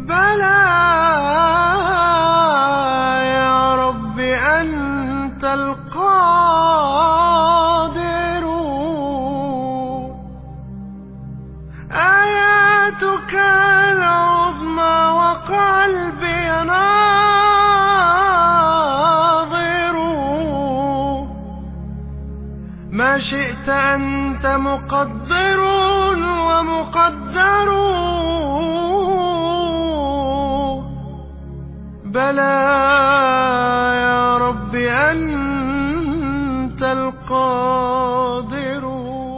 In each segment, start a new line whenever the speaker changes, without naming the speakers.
بلى يا رب أنت القادر آياتك العظمى وقلبي ناظر ما شئت أنت مقدر ومقدر بلى يا رب أنت القادر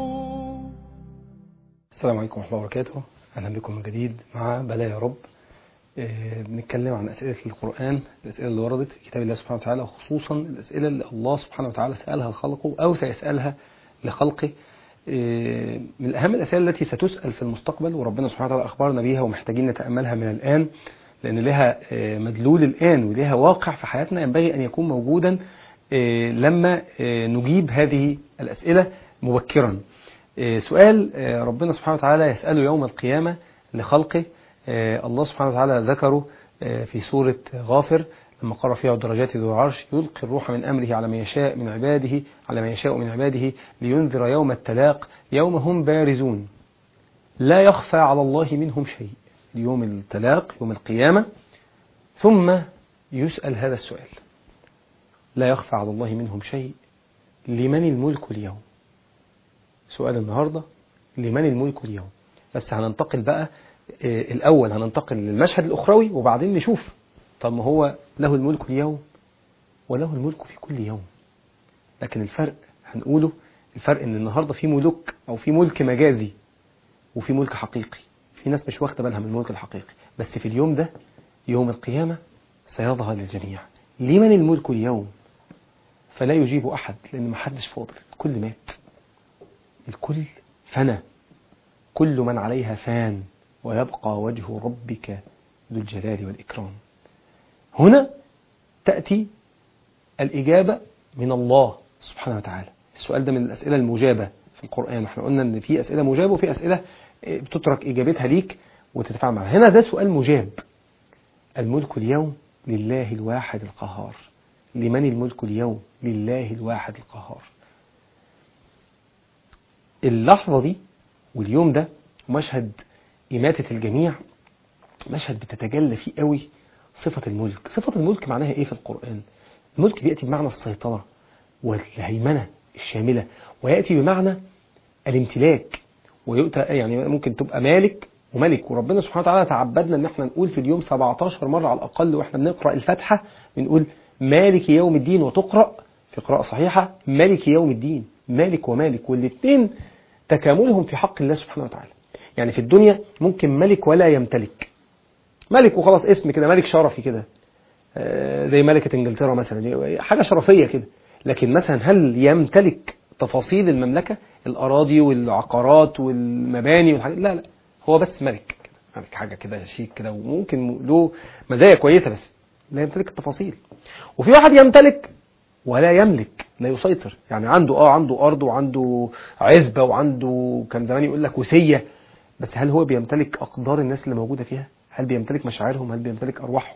السلام عليكم ورحمة الله وبركاته أهلا بكم من جديد مع بلا يا رب آه، بنتكلم عن أسئلة القرآن الأسئلة اللي وردت في كتاب الله سبحانه وتعالى خصوصا الأسئلة اللي الله سبحانه وتعالى سألها لخلقه أو سيسألها لخلقه آه، من أهم الأسئلة التي ستسأل في المستقبل وربنا سبحانه وتعالى أخبرنا بيها ومحتاجين نتأملها من الآن لأن لها آه، مدلول الآن ولها واقع في حياتنا ينبغي أن يكون موجودا آه، لما آه، نجيب هذه الأسئلة مبكرا آه، سؤال آه، ربنا سبحانه وتعالى يسأله يوم القيامة لخلقه آه، الله سبحانه وتعالى ذكره آه، في سورة غافر لما قرأ فيها الدرجات ذو العرش يلقي الروح من أمره على من يشاء من عباده على من يشاء من عباده لينذر يوم التلاق يوم هم بارزون لا يخفى على الله منهم شيء يوم التلاق يوم القيامة ثم يسأل هذا السؤال لا يخفى على الله منهم شيء لمن الملك اليوم سؤال النهاردة لمن الملك اليوم بس هننتقل بقى آه، الأول هننتقل للمشهد الأخروي وبعدين نشوف طب ما هو له الملك اليوم وله الملك في كل يوم لكن الفرق هنقوله الفرق ان النهارده في ملوك او في ملك مجازي وفي ملك حقيقي في ناس مش واخده بالها من الملك الحقيقي بس في اليوم ده يوم القيامه سيظهر للجميع لمن الملك اليوم فلا يجيب احد لان ما حدش فاضل الكل مات الكل فنى كل من عليها فان ويبقى وجه ربك ذو الجلال والإكرام هنا تأتي الإجابة من الله سبحانه وتعالى السؤال ده من الأسئلة المجابة في القرآن احنا قلنا ان في أسئلة مجابة وفي أسئلة بتترك إجابتها ليك وتتفاعل معها هنا ده سؤال مجاب الملك اليوم لله الواحد القهار لمن الملك اليوم لله الواحد القهار اللحظة دي واليوم ده مشهد إماتة الجميع مشهد بتتجلى فيه قوي صفة الملك صفة الملك معناها إيه في القرآن الملك بيأتي بمعنى السيطرة والهيمنة الشاملة ويأتي بمعنى الامتلاك ويؤتى يعني ممكن تبقى مالك وملك وربنا سبحانه وتعالى تعبدنا ان احنا نقول في اليوم 17 مرة على الأقل واحنا بنقرأ الفاتحة بنقول مالك يوم الدين وتقرأ في قراءة صحيحة مالك يوم الدين مالك ومالك والاثنين تكاملهم في حق الله سبحانه وتعالى يعني في الدنيا ممكن ملك ولا يمتلك ملك وخلاص اسم كده ملك شرفي كده آه، زي ملكة انجلترا مثلا دي حاجة شرفية كده لكن مثلا هل يمتلك تفاصيل المملكة الأراضي والعقارات والمباني والحاجات لا لا هو بس ملك كده ملك حاجة كده شيك كده وممكن له مزايا كويسة بس لا يمتلك التفاصيل وفي واحد يمتلك ولا يملك لا يسيطر يعني عنده اه عنده ارض وعنده عزبه وعنده كان زمان يقول لك وسيه بس هل هو بيمتلك اقدار الناس اللي موجوده فيها هل بيمتلك مشاعرهم هل بيمتلك ارواحهم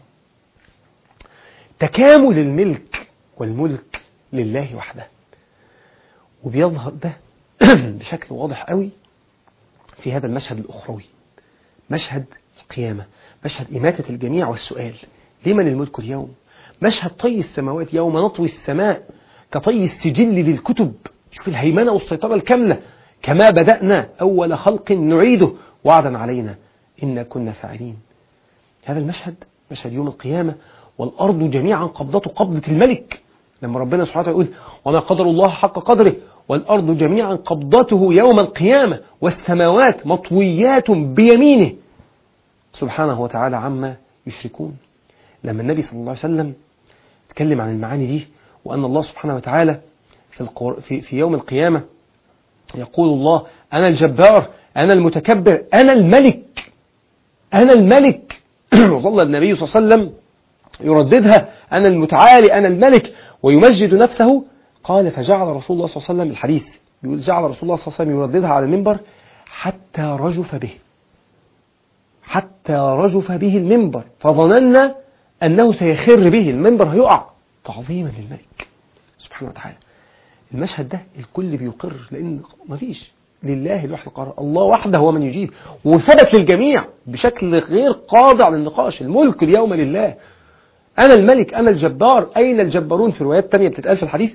تكامل الملك والملك لله وحده وبيظهر ده بشكل واضح قوي في هذا المشهد الاخروي مشهد القيامه مشهد اماته الجميع والسؤال لمن الملك اليوم مشهد طي السماوات يوم نطوي السماء كطي السجل للكتب شوف الهيمنة والسيطرة الكاملة كما بدأنا أول خلق نعيده وعدا علينا إنا كنا فاعلين هذا المشهد مشهد يوم القيامة والأرض جميعا قبضته قبضة الملك لما ربنا سبحانه وتعالى يقول وما قدر الله حق قدره والأرض جميعا قبضته يوم القيامة والسماوات مطويات بيمينه سبحانه وتعالى عما يشركون لما النبي صلى الله عليه وسلم اتكلم عن المعاني دي وأن الله سبحانه وتعالى في, القر... في, في يوم القيامة يقول الله أنا الجبار أنا المتكبر أنا الملك أنا الملك وظل النبي صلى الله عليه وسلم يرددها أنا المتعالي أنا الملك ويمجد نفسه قال فجعل رسول الله صلى الله عليه وسلم الحديث يقول جعل رسول الله صلى الله عليه وسلم يرددها على المنبر حتى رجف به حتى رجف به المنبر فظننا أنه سيخر به المنبر هيقع تعظيما للملك سبحانه وتعالى المشهد ده الكل بيقر لأن مفيش لله الواحد القهار الله وحده هو من يجيب وثبت للجميع بشكل غير خاضع للنقاش الملك اليوم لله أنا الملك أنا الجبار أين الجبارون في روايات تانية بتتقال في الحديث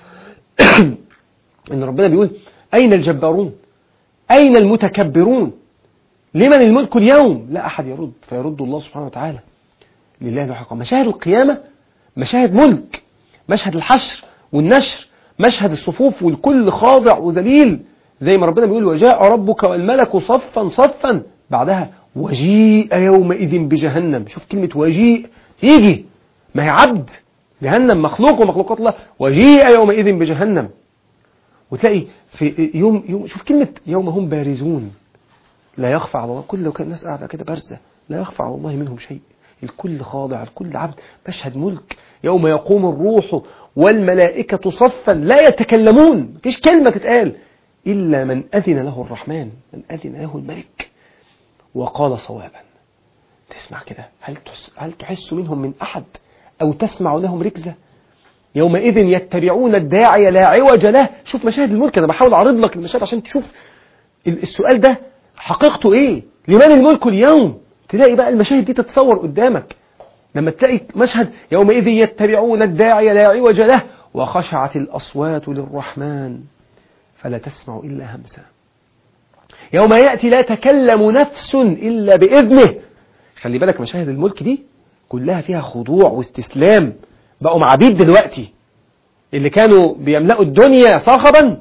إن ربنا بيقول أين الجبارون أين المتكبرون لمن الملك اليوم لا أحد يرد فيرد الله سبحانه وتعالى لله الحق مشاهد القيامة مشاهد ملك مشهد الحشر والنشر مشهد الصفوف والكل خاضع وذليل زي ما ربنا بيقول وجاء ربك والملك صفا صفا بعدها وجيء يومئذ بجهنم شوف كلمة وجيء يجي ما هي عبد جهنم مخلوق ومخلوقات الله وجيء يومئذ بجهنم وتلاقي في يوم يوم شوف كلمة يوم هم بارزون لا يخفى على الله كل لو كان الناس قاعدة كده بارزة لا يخفى على الله منهم شيء الكل خاضع الكل عبد مشهد ملك يوم يقوم الروح والملائكة صفا لا يتكلمون مفيش كلمة تتقال إلا من أذن له الرحمن من أذن له الملك وقال صوابا تسمع كده هل تس هل تحس منهم من أحد أو تسمع لهم ركزة يومئذ يتبعون الداعي لا عوج له شوف مشاهد الملك أنا بحاول أعرض لك المشاهد عشان تشوف السؤال ده حقيقته إيه لمن الملك اليوم تلاقي بقى المشاهد دي تتصور قدامك لما تلاقي مشهد يومئذ يتبعون الداعي لا عوج له وخشعت الأصوات للرحمن فلا تسمع إلا همسا يوم يأتي لا تكلم نفس إلا بإذنه خلي بالك مشاهد الملك دي كلها فيها خضوع واستسلام بقوا عبيد دلوقتي اللي كانوا بيملأوا الدنيا صاخبا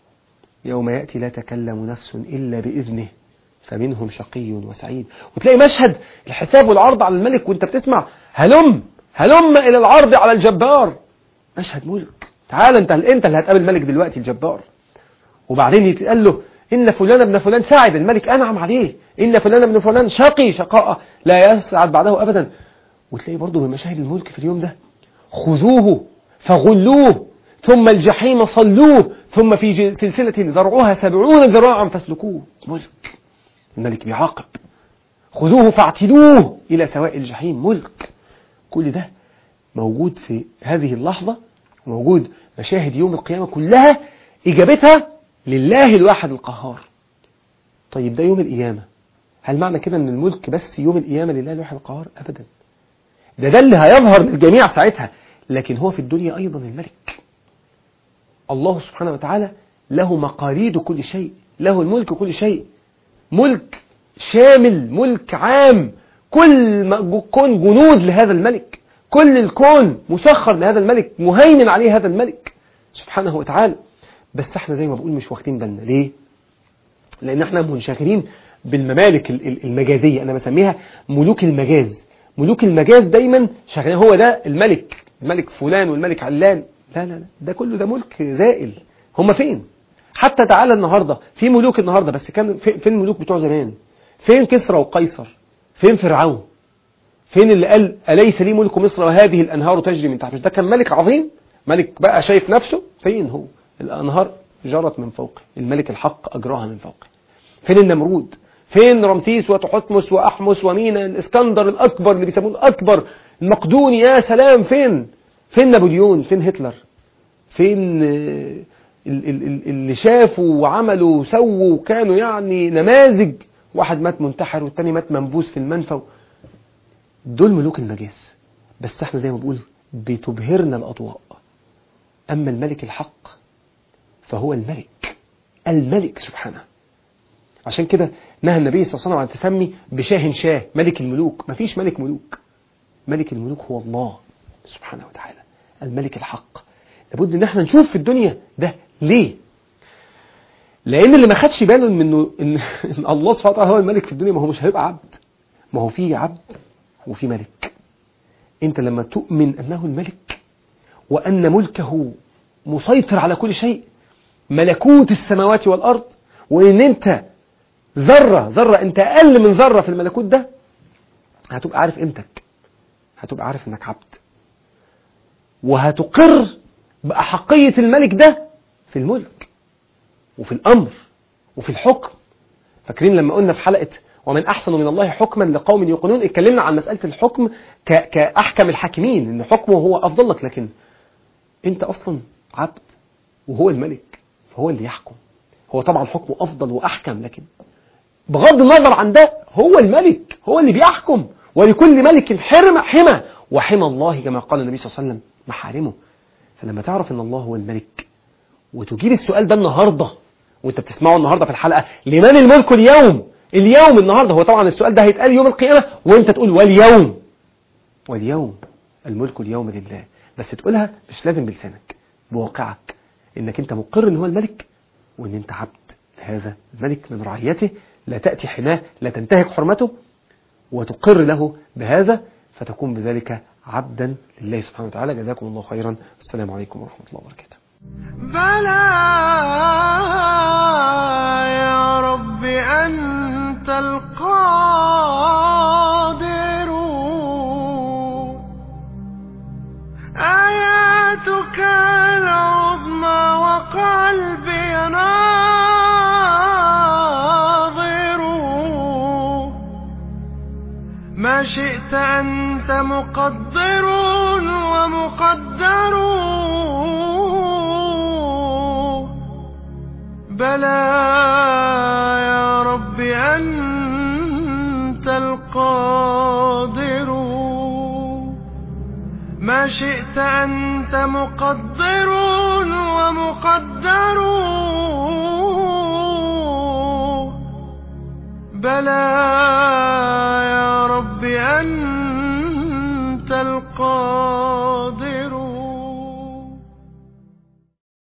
يوم يأتي لا تكلم نفس إلا بإذنه فمنهم شقي وسعيد وتلاقي مشهد الحساب والعرض على الملك وانت بتسمع هلم هلم إلى العرض على الجبار مشهد ملك تعال انت انت اللي هتقابل الملك دلوقتي الجبار وبعدين يتقال له إن فلان ابن فلان سعد الملك أنعم عليه إن فلان ابن فلان شقي شقاء لا يسعد بعده أبدا وتلاقي برضه من مشاهد الملك في اليوم ده خذوه فغلوه ثم الجحيم صلوه ثم في سلسلة ذرعها سبعون ذراعا فاسلكوه ملك الملك بيعاقب خذوه فاعتلوه إلى سواء الجحيم ملك كل ده موجود في هذه اللحظة موجود مشاهد يوم القيامة كلها إجابتها لله الواحد القهار طيب ده يوم القيامة هل معنى كده أن الملك بس يوم القيامة لله الواحد القهار أبدا ده ده اللي هيظهر للجميع ساعتها لكن هو في الدنيا أيضا الملك الله سبحانه وتعالى له مقاليد كل شيء له الملك كل شيء ملك شامل ملك عام كل كون جنود لهذا الملك كل الكون مسخر لهذا الملك مهيمن عليه هذا الملك سبحانه وتعالى بس احنا زي ما بقول مش واخدين بالنا ليه لان احنا منشغلين بالممالك المجازية انا بسميها ملوك المجاز ملوك المجاز دايما شغالين هو ده الملك الملك فلان والملك علان لا لا لا ده كله ده ملك زائل هم فين حتى تعالى النهاردة في ملوك النهاردة بس كان فين الملوك بتوع زمان فين كسرى وقيصر فين فرعون فين اللي قال أليس لي ملك مصر وهذه الأنهار تجري من تحت ده كان ملك عظيم ملك بقى شايف نفسه فين هو الأنهار جرت من فوقه الملك الحق أجراها من فوقه فين النمرود فين رمسيس وتحتمس وأحمس ومينا الإسكندر الأكبر اللي بيسموه الأكبر المقدوني يا سلام فين فين نابليون فين هتلر فين اللي شافوا وعملوا وسووا وكانوا يعني نماذج واحد مات منتحر والتاني مات منبوس في المنفى دول ملوك المجاز بس احنا زي ما بقول بتبهرنا الأضواء أما الملك الحق فهو الملك الملك سبحانه عشان كده نهى النبي صلى الله عليه وسلم عن التسمي بشاه شاه ملك الملوك مفيش ملك ملوك ملك الملوك هو الله سبحانه وتعالى الملك الحق لابد ان احنا نشوف في الدنيا ده ليه لان اللي ما خدش باله منه ان, إن الله سبحانه وتعالى هو الملك في الدنيا ما هو مش هيبقى عبد ما هو في عبد وفي ملك انت لما تؤمن انه الملك وان ملكه مسيطر على كل شيء ملكوت السماوات والارض وان انت ذرة ذرة انت اقل من ذرة في الملكوت ده هتبقى عارف قيمتك هتبقى عارف انك عبد وهتقر بأحقية الملك ده في الملك وفي الأمر وفي الحكم فاكرين لما قلنا في حلقة
ومن أحسن من الله حكما لقوم يوقنون اتكلمنا عن مسألة الحكم ك- كأحكم الحاكمين إن حكمه هو أفضل لك لكن أنت أصلا عبد وهو الملك فهو اللي يحكم هو طبعا حكمه أفضل وأحكم لكن بغض النظر عن ده هو الملك هو اللي بيحكم ولكل ملك حرم حمى وحمى الله كما قال النبي صلى الله عليه وسلم محارمه فلما تعرف ان الله هو الملك وتجيب السؤال ده النهارده وانت بتسمعه النهارده في الحلقه لمن الملك اليوم اليوم النهارده هو طبعا السؤال ده هيتقال يوم القيامه وانت تقول واليوم واليوم الملك اليوم لله بس تقولها مش لازم بلسانك بواقعك انك انت مقر ان هو الملك وان انت عبد هذا الملك من رعيته لا تأتي حماه لا تنتهك حرمته وتقر له بهذا فتكون بذلك عبدا لله سبحانه وتعالى جزاكم الله خيرا السلام عليكم ورحمة الله وبركاته
بلى يا رب أنت القادر آياتك العظمى وقلبي ناظر ما شئت أنت مقدر ومقدر بلى يا رب أنت القادر ما شئت أنت مقدر ومقدر بلى